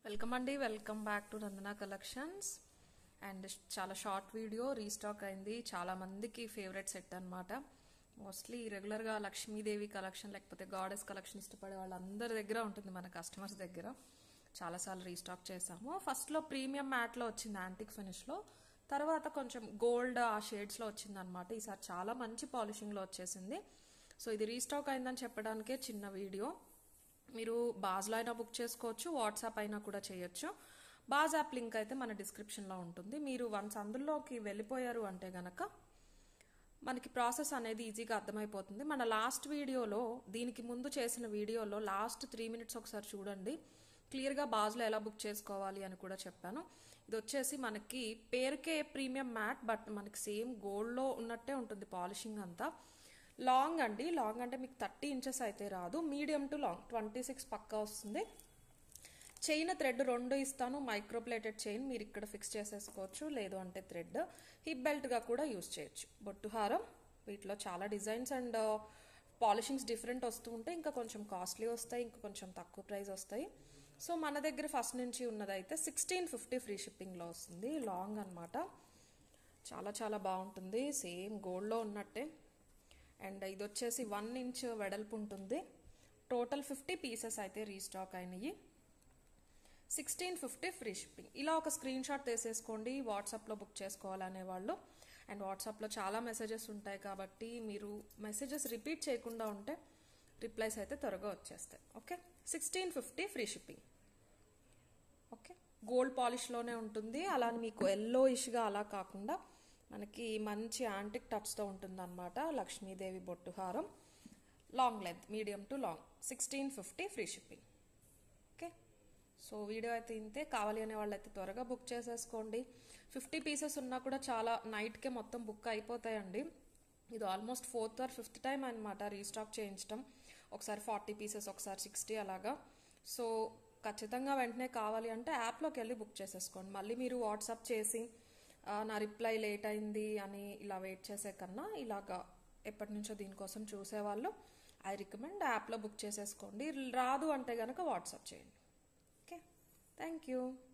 welcome అండి welcome back to Nandana collections and చాలా short video restock అయింది చాలా మందికి ఫేవరెట్ సెట్ అనమాట మోస్ట్లీ రెగ్యులర్గా లక్ష్మీదేవి కలెక్షన్ లేకపోతే గాడెస్ కలెక్షన్ ఇష్టపడే వాళ్ళందరి దగ్గర ఉంటుంది మన కస్టమర్స్ దగ్గర చాలాసార్లు రీస్టాక్ చేసాము ఫస్ట్లో ప్రీమియం మ్యాట్లో వచ్చింది యాంటిక్ ఫినిష్లో తర్వాత కొంచెం గోల్డ్ ఆ షేడ్స్లో వచ్చింది అనమాట ఈసారి చాలా మంచి పాలిషింగ్లో వచ్చేసింది సో ఇది రీస్టాక్ అయిందని చెప్పడానికే చిన్న వీడియో మీరు బాజ్లో అయినా బుక్ చేసుకోవచ్చు వాట్సాప్ అయినా కూడా చేయొచ్చు బాజ్ యాప్ లింక్ అయితే మన డిస్క్రిప్షన్లో ఉంటుంది మీరు వన్స్ అందులోకి వెళ్ళిపోయారు అంటే గనక మనకి ప్రాసెస్ అనేది ఈజీగా అర్థమైపోతుంది మన లాస్ట్ వీడియోలో దీనికి ముందు చేసిన వీడియోలో లాస్ట్ త్రీ మినిట్స్ ఒకసారి చూడండి క్లియర్గా బాజ్లో ఎలా బుక్ చేసుకోవాలి అని కూడా చెప్పాను ఇది వచ్చేసి మనకి పేరుకే ప్రీమియం మ్యాట్ బట్ మనకి సేమ్ గోల్డ్లో ఉన్నట్టే ఉంటుంది పాలిషింగ్ అంతా లాంగ్ అండి లాంగ్ అంటే మీకు థర్టీ ఇంచెస్ అయితే రాదు medium to long twenty six పక్కా వస్తుంది చైన్ థ్రెడ్ రెండు ఇస్తాను మైక్రోప్లేటెడ్ చైన్ మీరు ఇక్కడ ఫిక్స్ చేసేసుకోవచ్చు లేదు అంటే థ్రెడ్ హిప్ బెల్ట్గా కూడా యూస్ చేయొచ్చు బొట్టుహారం వీటిలో చాలా డిజైన్స్ అండ్ పాలిషింగ్స్ డిఫరెంట్ వస్తూ ఉంటే ఇంకా కొంచెం కాస్ట్లీ వస్తాయి ఇంకా కొంచెం తక్కువ ప్రైస్ వస్తాయి సో మన దగ్గర ఫస్ట్ నుంచి ఉన్నదైతే సిక్స్టీన్ ఫిఫ్టీ ఫ్రీ షిప్పింగ్లో వస్తుంది లాంగ్ అనమాట చాలా చాలా బాగుంటుంది సేమ్ గోల్డ్లో ఉన్నట్టే అండ్ ఇది వచ్చేసి వన్ ఇంచ్ వెడల్పు ఉంటుంది టోటల్ ఫిఫ్టీ పీసెస్ అయితే రీస్టాక్ అయినాయి సిక్స్టీన్ ఫిఫ్టీ ఫ్రీ షిప్పింగ్ ఇలా ఒక స్క్రీన్ షాట్ తీసేసుకోండి వాట్సాప్లో బుక్ చేసుకోవాలనే వాళ్ళు అండ్ వాట్సాప్లో చాలా మెసేజెస్ ఉంటాయి కాబట్టి మీరు మెసేజెస్ రిపీట్ చేయకుండా ఉంటే రిప్లైస్ అయితే త్వరగా వచ్చేస్తాయి okay sixteen fifty free shipping okay gold పాలిష్లోనే ఉంటుంది అలా మీకు ఎల్లో ఇష్గా అలా కాకుండా మనకి మంచి యాంటిక్ టచ్తో ఉంటుంది అనమాట లక్ష్మీదేవి బొట్టుహారం long length medium to long sixteen fifty free shipping okay so video అయితే ఇంతే కావాలి అనే వాళ్ళు అయితే త్వరగా బుక్ చేసేసుకోండి ఫిఫ్టీ పీసెస్ ఉన్నా కూడా చాలా నైట్కే మొత్తం బుక్ అయిపోతాయండి ఇది almost fourth or fifth time అనమాట రీస్టాక్ చేయించడం ఒకసారి ఫార్టీ పీసెస్ ఒకసారి సిక్స్టీ అలాగా సో ఖచ్చితంగా వెంటనే కావాలి అంటే యాప్లోకి వెళ్ళి బుక్ చేసేసుకోండి మళ్ళీ మీరు వాట్సాప్ చేసి నా రిప్లై లేట్ అయింది అని ఇలా వెయిట్ చేసే కన్నా ఇలాగా ఎప్పటి నుంచో దీనికోసం చూసేవాళ్ళు ఐ రికమెండ్ యాప్లో బుక్ చేసేసుకోండి రాదు అంటే కనుక వాట్సాప్ చేయండి ఓకే థ్యాంక్ యూ